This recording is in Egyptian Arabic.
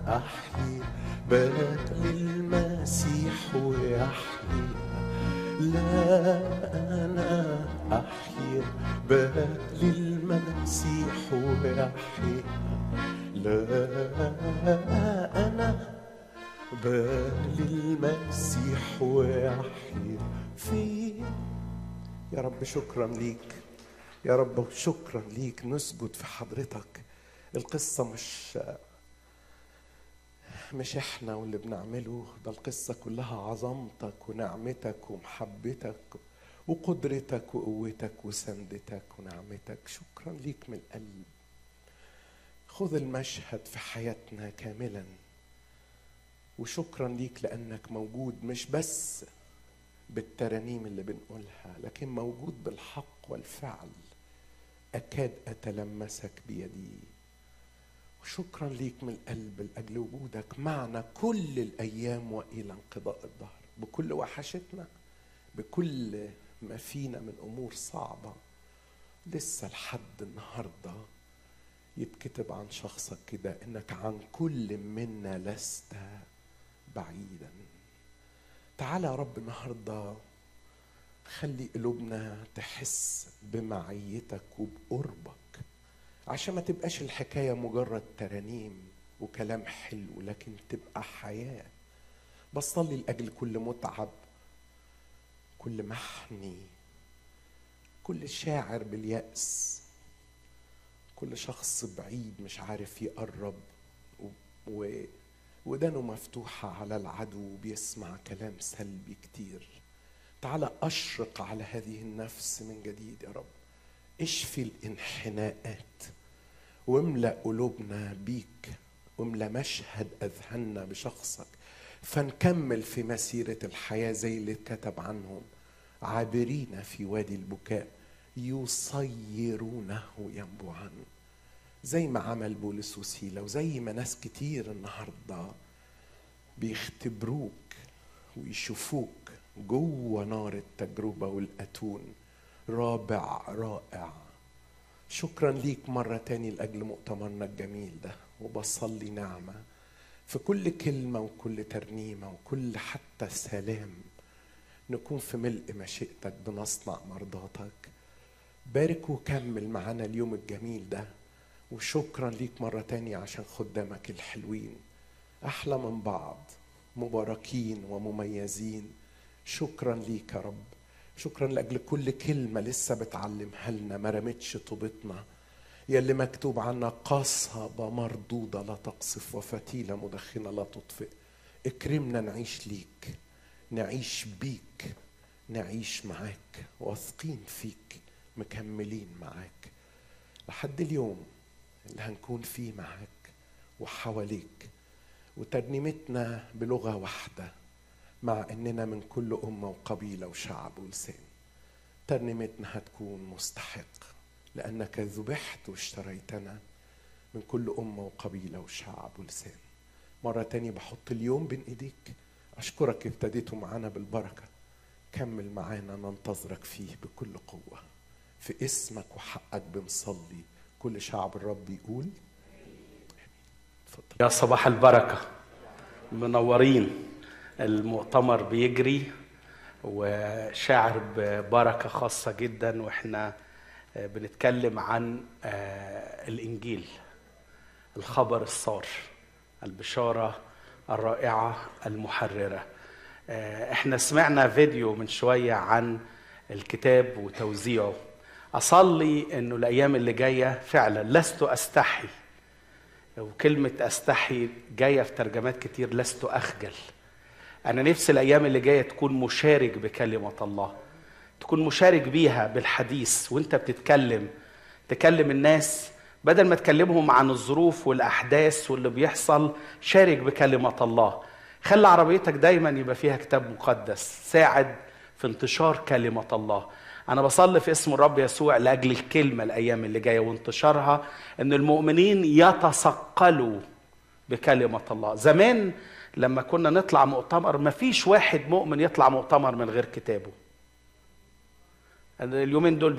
أحيي بل المسيح يحيي لا أنا أحيي بل المسيح يحيي لا أنا بل المسيح يحيي في يا رب شكرا ليك يا رب شكرا ليك نسجد في حضرتك القصة مش مش احنا واللي بنعمله ده القصة كلها عظمتك ونعمتك ومحبتك وقدرتك وقوتك وسندتك ونعمتك شكرا ليك من القلب خذ المشهد في حياتنا كاملا وشكرا ليك لانك موجود مش بس بالترانيم اللي بنقولها لكن موجود بالحق والفعل اكاد اتلمسك بيدي وشكرا ليك من القلب لاجل وجودك معنا كل الايام والى انقضاء الظهر بكل وحشتنا بكل ما فينا من امور صعبه لسه لحد النهارده يتكتب عن شخصك كده انك عن كل منا لست بعيدا تعالى يا رب النهارده خلي قلوبنا تحس بمعيتك وبقربك عشان ما تبقاش الحكاية مجرد ترانيم وكلام حلو لكن تبقى حياة بصلي لأجل كل متعب كل محني كل شاعر باليأس كل شخص بعيد مش عارف يقرب و... ودانه مفتوحة على العدو بيسمع كلام سلبي كتير تعال أشرق على هذه النفس من جديد يا رب اشفي الانحناءات واملأ قلوبنا بيك واملأ مشهد أذهاننا بشخصك فنكمل في مسيرة الحياة زي اللي اتكتب عنهم عابرين في وادي البكاء يصيرونه ينبوعا زي ما عمل بولس وسيلة وزي ما ناس كتير النهاردة بيختبروك ويشوفوك جوه نار التجربة والأتون رابع رائع شكرا ليك مرة تاني لأجل مؤتمرنا الجميل ده وبصلي نعمة في كل كلمة وكل ترنيمة وكل حتى سلام نكون في ملء مشيئتك بنصنع مرضاتك بارك وكمل معانا اليوم الجميل ده وشكرا ليك مرة تانية عشان خدامك الحلوين أحلى من بعض مباركين ومميزين شكرا ليك يا رب شكرا لاجل كل كلمه لسه بتعلمها لنا ما رمتش طوبتنا يا اللي مكتوب عنا قصبة مردودة لا تقصف وفتيلة مدخنة لا تطفئ اكرمنا نعيش ليك نعيش بيك نعيش معاك واثقين فيك مكملين معاك لحد اليوم اللي هنكون فيه معاك وحواليك وترنيمتنا بلغة واحدة مع اننا من كل امه وقبيله وشعب ولسان ترنيمتنا هتكون مستحق لانك ذبحت واشتريتنا من كل امه وقبيله وشعب ولسان مره تانية بحط اليوم بين ايديك اشكرك ابتديتوا معانا بالبركه كمل معانا ننتظرك فيه بكل قوه في اسمك وحقك بنصلي كل شعب الرب يقول يا صباح البركه منورين المؤتمر بيجري وشاعر ببركه خاصه جدا واحنا بنتكلم عن الانجيل الخبر السار البشاره الرائعه المحرره احنا سمعنا فيديو من شويه عن الكتاب وتوزيعه اصلي انه الايام اللي جايه فعلا لست استحي وكلمه استحي جايه في ترجمات كتير لست اخجل أنا نفسي الأيام اللي جاية تكون مشارك بكلمة الله تكون مشارك بيها بالحديث وانت بتتكلم تكلم الناس بدل ما تكلمهم عن الظروف والأحداث واللي بيحصل شارك بكلمة الله خلي عربيتك دايما يبقى فيها كتاب مقدس ساعد في انتشار كلمة الله أنا بصلي في اسم الرب يسوع لأجل الكلمة الأيام اللي جاية وانتشارها أن المؤمنين يتثقلوا بكلمة الله زمان لما كنا نطلع مؤتمر ما فيش واحد مؤمن يطلع مؤتمر من غير كتابه اليومين دول